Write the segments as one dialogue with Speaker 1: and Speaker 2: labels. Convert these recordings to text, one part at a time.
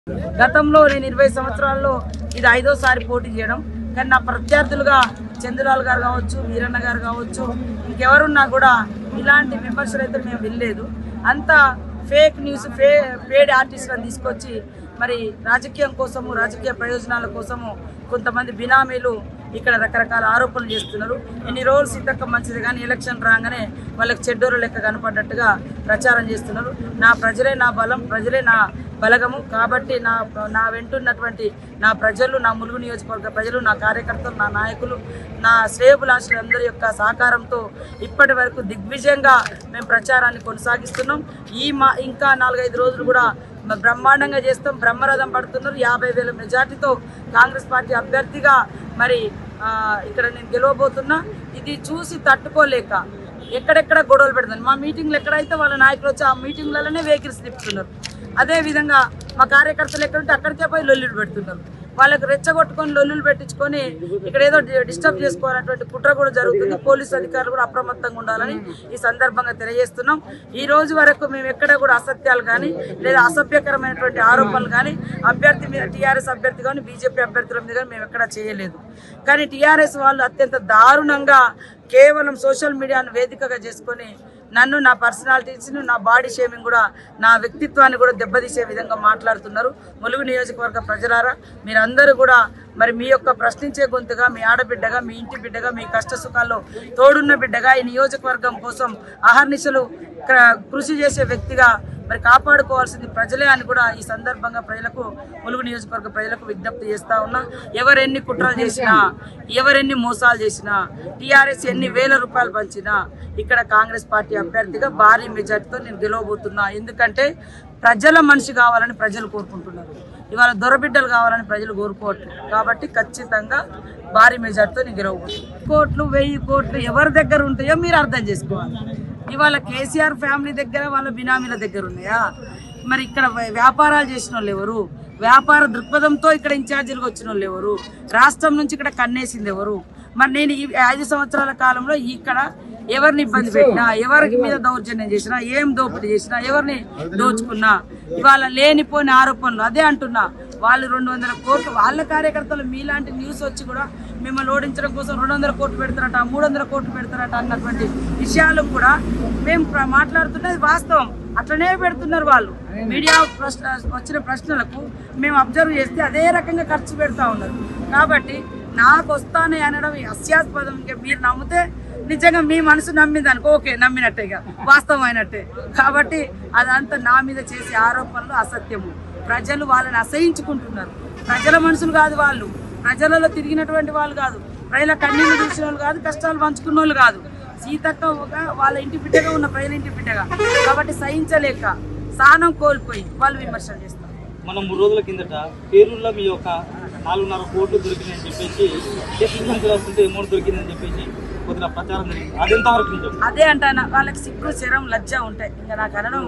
Speaker 1: గతంలో నేను ఇరవై సంవత్సరాల్లో ఇది ఐదోసారి పోటీ చేయడం కానీ నా ప్రత్యర్థులుగా చంద్రలాల్ గారు కావచ్చు వీరన్న గారు కావచ్చు ఇంకెవరున్నా కూడా ఇలాంటి విమర్శలు అయితే మేము వినలేదు అంతా ఫేక్ న్యూస్ ఫే పేడ్ ఆర్టిస్టులను తీసుకొచ్చి మరి రాజకీయం కోసము రాజకీయ ప్రయోజనాల కోసము కొంతమంది బినామీలు ఇక్కడ రకరకాల ఆరోపణలు చేస్తున్నారు ఇన్ని రోజులు సీతక్క మంచిది కానీ ఎలక్షన్ రాగానే వాళ్ళకి చెడ్డోరు లెక్క కనపడ్డట్టుగా ప్రచారం చేస్తున్నారు నా ప్రజలే నా బలం ప్రజలే నా బలగము కాబట్టి నా నా వెంటున్నటువంటి నా ప్రజలు నా ములుగు నియోజకవర్గ ప్రజలు నా కార్యకర్తలు నా నాయకులు నా శ్రేయభిలాషులందరి యొక్క సహకారంతో ఇప్పటి వరకు దిగ్విజయంగా మేము ప్రచారాన్ని కొనసాగిస్తున్నాం ఈ మా ఇంకా నాలుగైదు రోజులు కూడా మ- బ్రహ్మాండంగా చేస్తాం బ్రహ్మరథం పడుతున్నారు యాభై వేల మెజార్టీతో కాంగ్రెస్ పార్టీ అభ్యర్థిగా మరి ఆ, ఇక్కడ నేను గెలవబోతున్నా ఇది చూసి తట్టుకోలేక ఎక్కడెక్కడ గొడవలు పెడుతుంది మా మీటింగ్లు ఎక్కడైతే వాళ్ళ నాయకులు వచ్చి ఆ మీటింగ్లలోనే వెహికల్స్ తిప్పుతున్నారు అదే విధంగా మా కార్యకర్తలు ఎక్కడుంటే అక్కడికే పోయి లొల్లులు పెడుతున్నారు వాళ్ళకి రెచ్చగొట్టుకొని లొల్లులు పెట్టించుకొని ఇక్కడ ఏదో డి- డిస్టర్బ్ చేసుకోవాలన్నటువంటి కుట్ర కూడా జరుగుతుంది పోలీసు అధికారులు కూడా అప్రమత్తంగా ఉండాలని ఈ సందర్భంగా తెలియజేస్తున్నాం ఈ రోజు వరకు మేము ఎక్కడ కూడా అసత్యాలు కానీ లేదా అసభ్యకరమైనటువంటి ఆరోపణలు కానీ అభ్యర్థి మీద టీఆర్ఎస్ అభ్యర్థి కానీ బీజేపీ అభ్యర్థుల మీద కానీ మేము ఎక్కడా చేయలేదు కానీ టీఆర్ఎస్ వాళ్ళు అత్యంత దారుణంగా కేవలం సోషల్ మీడియాను వేదికగా చేసుకొని నన్ను నా పర్సనాలిటీస్ను నా బాడీ షేమింగ్ కూడా నా వ్యక్తిత్వాన్ని కూడా దెబ్బతీసే విధంగా మాట్లాడుతున్నారు ములుగు నియోజకవర్గ ప్రజలారా మీరందరూ కూడా మరి మీ యొక్క ప్రశ్నించే గొంతుగా మీ ఆడబిడ్డగా మీ ఇంటి బిడ్డగా మీ కష్ట సుఖాల్లో తోడున్న బిడ్డగా ఈ నియోజకవర్గం కోసం అహర్నిశలు క్ర- కృషి చేసే వ్యక్తిగా మరి కాపాడుకోవాల్సింది ప్రజలే అని కూడా ఈ సందర్భంగా ప్రజలకు ములుగు నియోజకవర్గ ప్రజలకు విజ్ఞప్తి చేస్తా ఉన్నా ఎవరెన్ని కుట్రలు చేసినా ఎవరెన్ని మోసాలు చేసినా టీఆర్ఎస్ ఎన్ని వేల రూపాయలు పంచినా ఇక్కడ కాంగ్రెస్ పార్టీ అభ్యర్థిగా భారీ మెజార్టీతో నేను గెలవబోతున్నా ఎందుకంటే ప్రజల మనిషి కావాలని ప్రజలు కోరుకుంటున్నారు ఇవాళ దొరబిడ్డలు కావాలని ప్రజలు కోరుకోవట్లేదు కాబట్టి ఖచ్చితంగా భారీ మెజార్టీతో నేను గెలవబోతున్నాను కోట్లు వెయ్యి కోట్లు ఎవరి దగ్గర ఉంటాయో మీరు అర్థం చేసుకోవాలి ఇవాళ కేసీఆర్ ఫ్యామిలీ దగ్గర వాళ్ళ బినామీల దగ్గర ఉన్నాయా మరి ఇక్కడ వ్య- వ్యాపారాలు చేసిన వాళ్ళు ఎవరు వ్యాపార దృక్పథంతో ఇక్కడ ఇన్ఛార్జీలుగా వచ్చిన వాళ్ళు ఎవరు రాష్ట్రం నుంచి ఇక్కడ కన్నేసింది ఎవరు మరి నేను ఈ ఐదు సంవత్సరాల కాలంలో ఇక్కడ ఎవరిని ఇబ్బంది పెట్టినా ఎవరికి మీద దౌర్జన్యం చేసినా ఏం దోపిడీ చేసినా ఎవరిని దోచుకున్నా ఇవాళ లేనిపోని ఆరోపణలు అదే అంటున్నా వాళ్ళు రెండు వందల కోట్లు వాళ్ళ కార్యకర్తలు మీలాంటి న్యూస్ వచ్చి కూడా మిమ్మల్ని ఓడించడం కోసం రెండు వందల కోట్లు పెడతారట మూడు వందల కోట్లు పెడతారట అన్నటువంటి విషయాలు కూడా మేము ప్ర- మాట్లాడుతున్నది వాస్తవం అట్లనే పెడుతున్నారు వాళ్ళు మీడియా ప్రశ్న వచ్చిన ప్రశ్నలకు మేము అబ్జర్వ్ చేస్తే అదే రకంగా ఖర్చు పెడతా ఉన్నారు కాబట్టి నాకు వస్తానే అనడం హాస్యాస్పదం ఇంకా మీరు నమ్మితే నిజంగా మీ మనసు నమ్మింది అనుకో ఓకే నమ్మినట్టే ఇక వాస్తవం అయినట్టే కాబట్టి అదంతా నా మీద చేసే ఆరోపణలు అసత్యము ప్రజలు వాళ్ళని అసహించుకుంటున్నారు ప్రజల మనుషులు కాదు వాళ్ళు ప్రజలలో తిరిగినటువంటి వాళ్ళు కాదు ప్రజల కన్నీళ్ళు చూసిన వాళ్ళు కాదు కష్టాలు పంచుకున్న వాళ్ళు కాదు సీతక్క ఒక వాళ్ళ ఇంటి బిడ్డగా ఉన్న ప్రజల ఇంటి బిడ్డగా కాబట్టి సహించలేక సహనం కోల్పోయి వాళ్ళు విమర్శలు చేస్తారు
Speaker 2: మనం మూడు రోజుల కిందట పేరుల్లో మీ యొక్క నాలుగున్నర కోట్లు దొరికిందని చెప్పేసి టెస్ట్ నుంచి రాస్తుంటే అమౌంట్ దొరికిందని చెప్పేసి కొద్దిగా ప్రచారం జరిగింది అది ఎంతవరకు నిజం
Speaker 1: అదే అంటాను వాళ్ళకి సిగ్గు శరం లజ్జ ఉంటాయి ఇంకా నాకు అనడం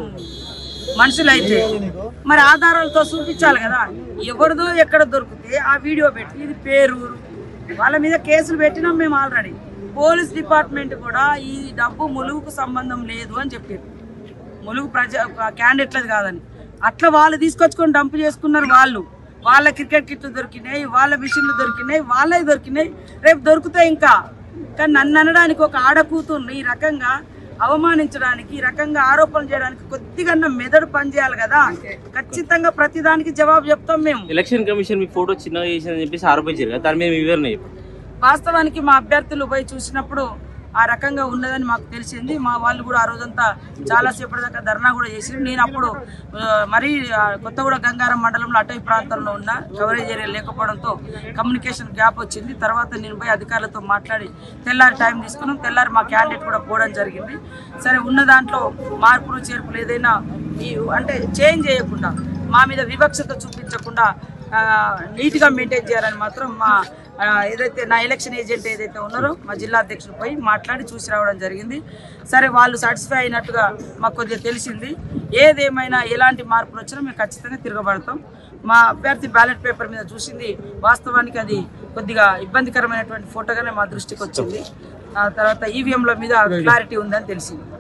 Speaker 1: మనుషులైతే మరి ఆధారాలతో చూపించాలి కదా ఎవరిదో ఎక్కడ దొరికితే ఆ వీడియో పెట్టి ఇది పేరు వాళ్ళ మీద కేసులు పెట్టినాం మేము ఆల్రెడీ పోలీస్ డిపార్ట్మెంట్ కూడా ఈ డబ్బు ములుగుకు సంబంధం లేదు అని చెప్పారు ములుగు ప్రజ క్యాండిడేట్లది కాదని అట్లా వాళ్ళు తీసుకొచ్చుకొని డంప్ చేసుకున్నారు వాళ్ళు వాళ్ళ క్రికెట్ కిట్లు దొరికినాయి వాళ్ళ మిషన్లు దొరికినాయి వాళ్ళవి దొరికినాయి రేపు దొరుకుతాయి ఇంకా కానీ నన్ను అనడానికి ఒక ఆడకూతుర్ని ఈ రకంగా అవమానించడానికి ఈ రకంగా ఆరోపణలు చేయడానికి కొద్దిగా మెదడు పనిచేయాలి కదా ఖచ్చితంగా ప్రతిదానికి జవాబు చెప్తాం మేము
Speaker 3: ఎలక్షన్ కమిషన్ మీ ఫోటో చిన్నగా చేసిందని చెప్పేసి ఆరోపించారు కదా దాని మీద మీ వివరణ చెప్పండి
Speaker 1: వాస్తవానికి మా అభ్యర్థులు పోయి చూసినప్పుడు ఆ రకంగా ఉన్నదని మాకు తెలిసింది మా వాళ్ళు కూడా ఆ రోజంతా చాలాసేపటి దాకా ధర్నా కూడా చేసి నేను అప్పుడు ఆ, మరీ ఆ, కొత్తగూడ గంగారం మండలంలో అటవీ ప్రాంతంలో ఉన్న కవరేజ్ ఏరియా లేకపోవడంతో కమ్యూనికేషన్ గ్యాప్ వచ్చింది తర్వాత నేను పోయి అధికారులతో మాట్లాడి తెల్లారి టైం తీసుకున్నాం తెల్లారి మా క్యాండిడేట్ కూడా పోవడం జరిగింది సరే ఉన్న దాంట్లో మార్పులు చేర్పులు ఏదైనా ఈ అంటే చేంజ్ చేయకుండా మా మీద వివక్షత చూపించకుండా ఆ, నీట్గా మెయింటైన్ చేయాలని మాత్రం మా ఆ, ఏదైతే నా ఎలక్షన్ ఏజెంట్ ఏదైతే ఉన్నారో మా జిల్లా అధ్యక్షుడు పోయి మాట్లాడి చూసి రావడం జరిగింది సరే వాళ్ళు సాటిస్ఫై అయినట్టుగా మాకు కొద్దిగా తెలిసింది ఏదేమైనా ఎలాంటి మార్పులు వచ్చినా మేము ఖచ్చితంగా తిరగబడతాం మా అభ్యర్థి బ్యాలెట్ పేపర్ మీద చూసింది వాస్తవానికి అది కొద్దిగా ఇబ్బందికరమైనటువంటి ఫోటోగానే మా దృష్టికి వచ్చింది ఆ తర్వాత ఈవీఎంల మీద క్లారిటీ ఉందని తెలిసింది